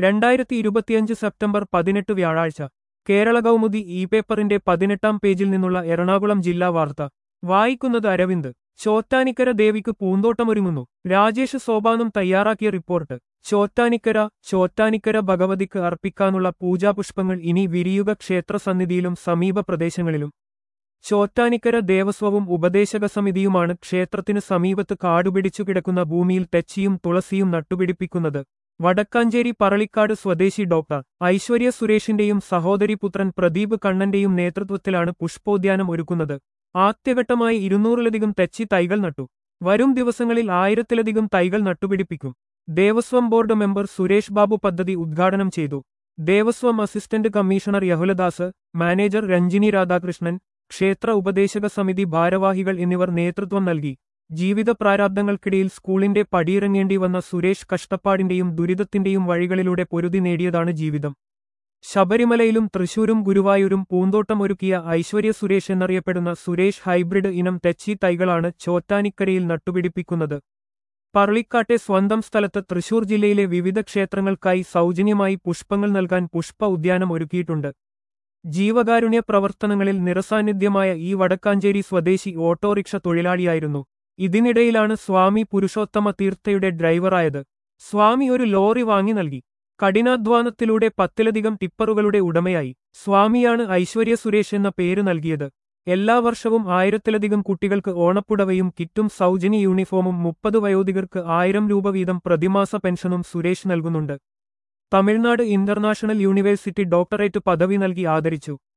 രണ്ടായിരത്തി ഇരുപത്തിയഞ്ച് സെപ്റ്റംബർ പതിനെട്ട് വ്യാഴാഴ്ച കേരള കൗമുദി ഇ പേപ്പറിന്റെ പതിനെട്ടാം പേജിൽ നിന്നുള്ള എറണാകുളം ജില്ലാ വാർത്ത വായിക്കുന്നത് അരവിന്ദ് ചോറ്റാനിക്കര ദേവിക്ക് പൂന്തോട്ടമൊരുങ്ങുന്നു രാജേഷ് സോപാനം തയ്യാറാക്കിയ റിപ്പോർട്ട് ചോറ്റാനിക്കര ചോറ്റാനിക്കര ഭഗവതിക്ക് അർപ്പിക്കാനുള്ള പൂജാപുഷ്പങ്ങൾ ഇനി വിരിയുക ക്ഷേത്രസന്നിധിയിലും സമീപ പ്രദേശങ്ങളിലും ചോറ്റാനിക്കര ദേവസ്വവും ഉപദേശക സമിതിയുമാണ് ക്ഷേത്രത്തിന് സമീപത്ത് കാടുപിടിച്ചു കിടക്കുന്ന ഭൂമിയിൽ തെച്ചിയും തുളസിയും നട്ടുപിടിപ്പിക്കുന്നത് വടക്കാഞ്ചേരി പറളിക്കാട് സ്വദേശി ഡോക്ടർ ഐശ്വര്യ സുരേഷിന്റെയും സഹോദരി പുത്രൻ പ്രദീപ് കണ്ണന്റെയും നേതൃത്വത്തിലാണ് പുഷ്പോദ്യാനം ഒരുക്കുന്നത് ആദ്യഘട്ടമായി ഇരുന്നൂറിലധികം തെച്ചി തൈകൾ നട്ടു വരും ദിവസങ്ങളിൽ ആയിരത്തിലധികം തൈകൾ നട്ടുപിടിപ്പിക്കും ദേവസ്വം ബോർഡ് മെമ്പർ സുരേഷ് ബാബു പദ്ധതി ഉദ്ഘാടനം ചെയ്തു Devaswom assistant commissioner Yahuladas manager Ranjini Radhakrishnan ക്ഷേത്ര ഉപദേശക സമിതി ഭാരവാഹികൾ എന്നിവർ നേതൃത്വം നൽകി ജീവിത പ്രാരാബ്ദങ്ങൾക്കിടയിൽ സ്കൂളിന്റെ പടിയിറങ്ങേണ്ടി വന്ന സുരേഷ് കഷ്ടപ്പാടിന്റെയും ദുരിതത്തിന്റെയും വഴികളിലൂടെ പൊരുതി നേടിയതാണ് ജീവിതം ശബരിമലയിലും തൃശൂരും ഗുരുവായൂരും പൂന്തോട്ടമൊരുക്കിയ ഐശ്വര്യ സുരേഷ് എന്നറിയപ്പെടുന്ന സുരേഷ് ഹൈബ്രിഡ് ഇനം തെച്ചി തൈകളാണ് ചോറ്റാനിക്കരയിൽ നട്ടുപിടിപ്പിക്കുന്നത് പറളിക്കാട്ടെ സ്വന്തം സ്ഥലത്ത് തൃശൂർ ജില്ലയിലെ വിവിധ ക്ഷേത്രങ്ങൾക്കായി സൗജന്യമായി പുഷ്പങ്ങൾ നൽകാൻ പുഷ്പ ഉദ്യാനം ഒരുക്കിയിട്ടുണ്ട് ജീവകാരുണ്യ പ്രവർത്തനങ്ങളിൽ നിറസാന്നിധ്യമായ ഈ വടക്കാഞ്ചേരി സ്വദേശി ഓട്ടോറിക്ഷ തൊഴിലാളിയായിരുന്നു ഇതിനിടയിലാണ് സ്വാമി പുരുഷോത്തമ തീർത്ഥയുടെ ഡ്രൈവറായത് സ്വാമി ഒരു ലോറി വാങ്ങി നൽകി കഠിനാധ്വാനത്തിലൂടെ പത്തിലധികം ടിപ്പറുകളുടെ ഉടമയായി സ്വാമിയാണ് ഐശ്വര്യ സുരേഷ് എന്ന പേര് നൽകിയത് എല്ലാ വർഷവും ആയിരത്തിലധികം കുട്ടികൾക്ക് ഓണപ്പുടവയും കിറ്റും സൗജന്യ യൂണിഫോമും മുപ്പത് വയോധികർക്ക് ആയിരം രൂപ വീതം പ്രതിമാസ പെൻഷനും സുരേഷ് നൽകുന്നുണ്ട് തമിഴ്നാട് ഇന്റർനാഷണൽ യൂണിവേഴ്സിറ്റി ഡോക്ടറേറ്റ് പദവി നൽകി ആദരിച്ചു